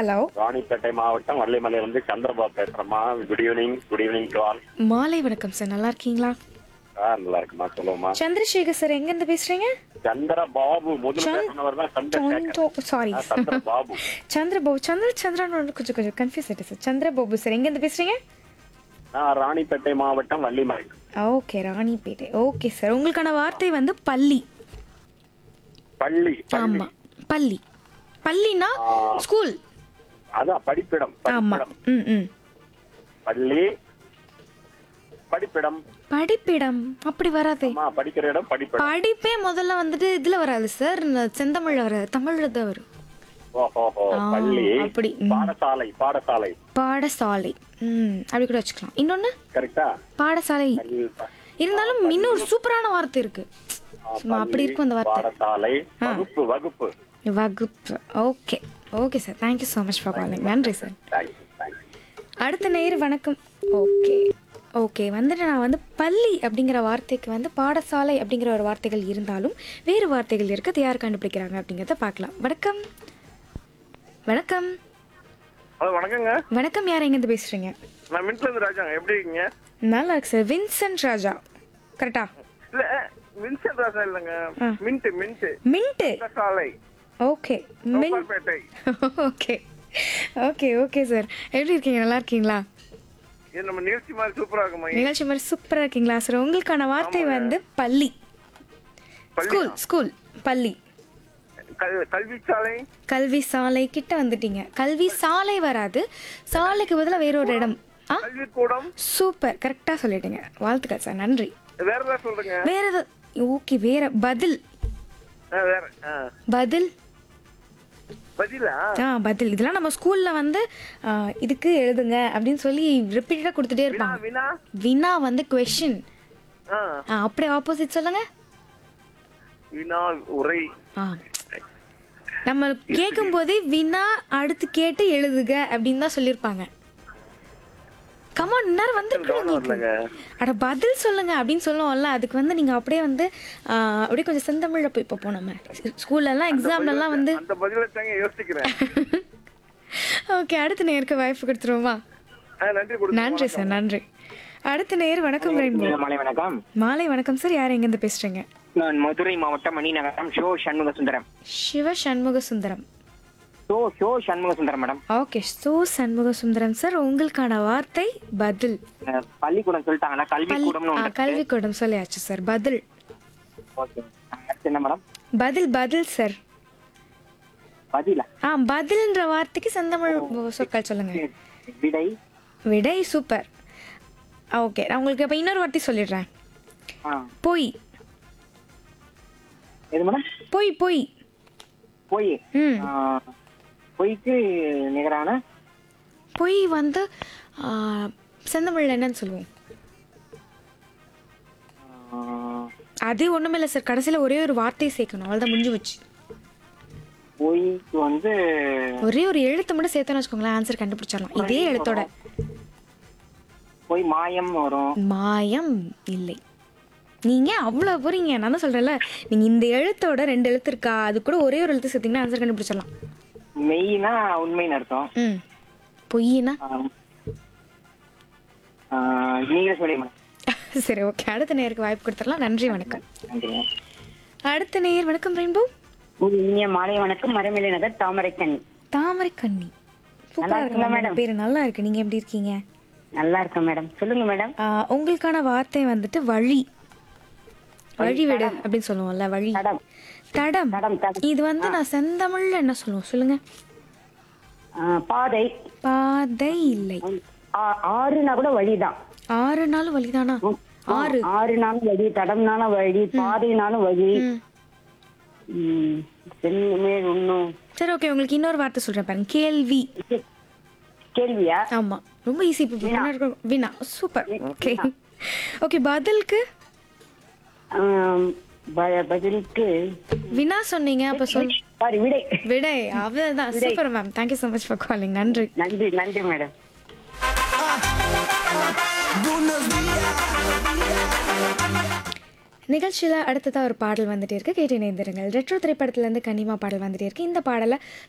Hello Ranipet மாவட்டம் வள்ளிமலையிலிருந்து சந்திரபாபு பேசுறேம்மா good evening good evening to all மாலை வணக்கம் சார் நல்லா இருக்கீங்களா ஆ நல்லா இருக்குமா சொல்லுவோமா சந்திரசேகர் சார் எங்க இருந்து பேசுறீங்க சந்திரபாபு முதல்ல சொன்னவர் தான் சந்திரசேகர் சாரி ஆ, சந்திரபாபு சந்திரபாபு சந்திர சந்திரன் வந்து கொஞ்சம் கொஞ்சம் கன்ஃபியூஸ் ஆயிட்டு சார் சந்திரபாபு சார் எங்க இருந்து பேசுறீங்க நான் ராணிப்பேட்டை மாவட்டம் Vallimalai okay Ranipet okay sir உங்களுக்கான வார்த்தை வந்து பள்ளி பள்ளி ஆமா பள்ளி பள்ளி பள்ளினா ஸ்கூல் அதான் படிப்பிடம் ஆமா படிப்பிடம் ம் ம் பள்ளி படிப்பிடம் படிப்பிடம் அப்படி வராதே ஆமா படிக்கிற இடம் படிப்பிடம் படிப்பே முதல்ல வந்துட்டு இதுல வராது சார் இந்த செந்தமிழ்ல வராது தமிழ்ல தான் வரும் ஓஹோ ஆ, பள்ளி அப்படி, ம். பாடசாலை பாடசாலை பாடசாலை ம் அப்படி கூட வச்சுக்கலாம் இன்னொன்னு கரெக்டா பாடசாலை இருந்தாலும் இன்னும் ஒரு சூப்பரான வார்த்தை இருக்கு சும்மா அப்படி இருக்கும் அந்த வார்த்தை பாடசாலை வகுப்பு வகுப்பு வகுப்பு okay okay sir thank you so much for calling நன்றி சார் தேங்க்யூ தேங்க்யூ அடுத்த நேர் வணக்கம் ஓகே ஓகே வந்துட்டு நான் வந்து பள்ளி அப்படிங்கிற வார்த்தைக்கு வந்து பாடசாலை அப்படிங்கிற ஒரு வார்த்தைகள் இருந்தாலும் வேறு வார்த்தைகள் இருக்கு அது யார் கண்டுபிடிக்கிறாங்க அப்படிங்கிறத பார்க்கலாம் வணக்கம் வணக்கம் ஹலோ வணக்கங்க வணக்கம் யார் எங்கேருந்து பேசுறீங்க நான் மின்ட்ல இருந்து ராஜாங்க எப்படி இருக்கீங்க நல்லா இருக்கு சார் வின்சென்ட் ராஜா கரெக்டா இல்ல வின்சென்ட் ராஜா இல்லைங்க மின்ட் மின்ட் மின்ட்டு சாலை ஓகே மின் சோப்பார்பேட்டை ஓகே ஓகே ஓகே சார் எப்படி இருக்கீங்க நல்லா இருக்கீங்களா இது நம்ம நிகழ்ச்சி மாதிரி சூப்பரா இருக்குமா நிகழ்ச்சி மாதிரி சூப்பராக இருக்கீங்களா சார் உங்களுக்கான வார்த்தை வந்து பள்ளி பள்ளி ஸ்கூல் ஸ்கூல் பள்ளி கல்- கல்வி சாலை கல்வி சாலை கிட்ட வந்துட்டீங்க கல்வி சாலை வராது சாலைக்கு பதிலாக வேற ஒரு இடம் ஆ கல்வி கூடம் சூப்பர் கரெக்டாக சொல்லிட்டீங்க வாழ்த்துக்கள் சார் நன்றி வேற ஏதாவது சொல்றேங்க வேற ஏதாவது ஓகே வேற பதில் ஆ, வேற ஆ. பதில் பதிலா ஆ பதில் இதெல்லாம் நம்ம ஸ்கூல்ல வந்து ஆ, இதுக்கு எழுதுங்க அப்படின்னு சொல்லி ரிப்பீட்டடாக கொடுத்துட்டே வினா இருப்பாங்க வினா வினா வந்து கொஷின் ஆ அப்படியே ஆப்போசிட் சொல்லுங்க வினா உரை ஆ நம்ம கேட்கும் போதே வினா அடுத்து கேட்டு எழுதுக அப்படின்னு தான் சொல்லியிருப்பாங்க கமான் நேரம் வந்து வரலங்க அட பதில் சொல்லுங்க அப்படின்னு சொல்லுவோம்ல அதுக்கு வந்து நீங்க அப்படியே வந்து ஆ, அப்படியே கொஞ்சம் செந்தமிழ்ல போய் பார்ப்போம் நம்ம ஸ்கூல்ல எல்லாம் எக்ஸாம்ல எல்லாம் வந்து அந்த பதில தாங்க யோசிக்கிறேன் ஓகே அடுத்த நேருக்கு வாய்ப்பு கொடுத்துருவோமா ஆ, நன்றி கொடுங்க நன்றி சார் நன்றி அடுத்த நேர் வணக்கம் ரெயின்போ மாலை வணக்கம் மாலை வணக்கம் சார் யார் எங்கேருந்து பேசுறீங்க நான் மதுரை மாவட்டம் Maninagaram so Shanmuga Sundaram Siva Shanmuga Sundaram so so Shanmuga Sundaram madam okay so Shanmuga Sundaram sir உங்களுக்கான வார்த்தை பதில் அஹ் பள்ளிக்கூடம் சொல்லிட்டாங்கன்னா கல்வி பள்ளி கூடம்னு ஆ, ஒன்று கல்விக்கூடம் சொல்லியாச்சு சார் பதில் ஓகே அடுத்து என்ன மேடம் பதில் பதில் சார் பதிலா ஆ பதில்ன்ற வார்த்தைக்கு செந்தமிழ் சொற்கள் சொல்லுங்க விடை விடை சூப்பர் ஓகே நான் உங்களுக்கு இப்போ இன்னொரு வார்த்தை சொல்லிடுறேன் ஆ பொய் எது மேடம் பொய் பொய் பொய் ம் ஆஹ், பொய்க்கு நிகரான பொய் வந்து ஆ, செந்தமிழ்ல என்னன்னு சொல்லுவோம் ஆஹ், அது ஒண்ணுமே இல்லை சார் கடைசியில் ஒரே ஒரு வார்த்தையை சேர்க்கணும் அவ்வளோதான் முடிஞ்சு வச்சு பொய்க்கு வந்து ஒரே ஒரு எழுத்தை மட்டும் சேர்த்தோன்னு வச்சுக்கோங்களேன் ஆன்சர் கண்டுபிடிச்சிடலாம் இதே எழுத்தோட பொய் மாயம் வரும் மாயம் இல்லை நீங்க அவ்வளோ போறீங்க நான் தான் சொல்றேன்ல நீங்க இந்த எழுத்தோட ரெண்டு எழுத்து இருக்கா அது கூட ஒரே ஒரு எழுத்து சேர்த்தீங்கன்னா ஆன்சர் கண்டுபிடிச்சிடலாம் மெய்னா உண்மைன்னு அர்த்தம் ம் பொய்னா ஆஹ், ஆஹ், நீங்களே சொல்லி மேடம் சரி ஓகே அடுத்த நேருக்கு வாய்ப்பு கொடுத்துடலாம் நன்றி வணக்கம் நன்றி அடுத்த நேயர் வணக்கம் ரெயின்போ இனிய மாலை வணக்கம் மரமிலை நகர் தாமரைக்கண் தாமரை கண்ணி சூப்பரா இருக்கு மேடம் பேரு நல்லா இருக்கு நீங்க எப்படி இருக்கீங்க நல்லா இருக்கேன் மேடம் சொல்லுங்க மேடம் ஆ, உங்களுக்கான வார்த்தை வந்துட்டு வழி வழி விடு அப்படின்னு சொல்லுவோம்ல வழி தடம் தடம் தடம் தடம் இது வந்து நான் செந்தமிழ்ல என்ன சொல்லுவோம் சொல்லுங்க ஆ, பாதை பாதை இல்லை ஆ- ஆறுனா கூட வழிதான் ஆறு நாள் வழிதானா ஆறு ஆறுனாலும் வழி தடம்னாலும் வழி பாதைனாலும் வழி ம். ம், சென்னுமே ஒன்னும் சரி ஓகே உங்களுக்கு இன்னொரு வார்த்தை சொல்றேன் பாருங்க கேள்வி கேள்வியா ஆமா ரொம்ப ஈஸி இப்போ முன்னாடி இருக்க- வினா சூப்பர் ஓகே ஓகே பதிலுக்கு ஆம், ப- பதிலுக்கு வினா சொன்னீங்க அப்ப சொல் சாரி விடை விடை அவ்வளவுதான் super ma'am thank you so much for calling நன்றி நன்றி நன்றி மேடம் நிகழ்ச்சியில் அடுத்ததாக ஒரு பாடல் வந்துட்டே இருக்கு கேட்டு இணைந்திருங்கள் ரெட்ரோ திரைப்படத்துலேருந்து கனிமா பாடல் வந்துட்டே இருக்கு இந்த பாடலை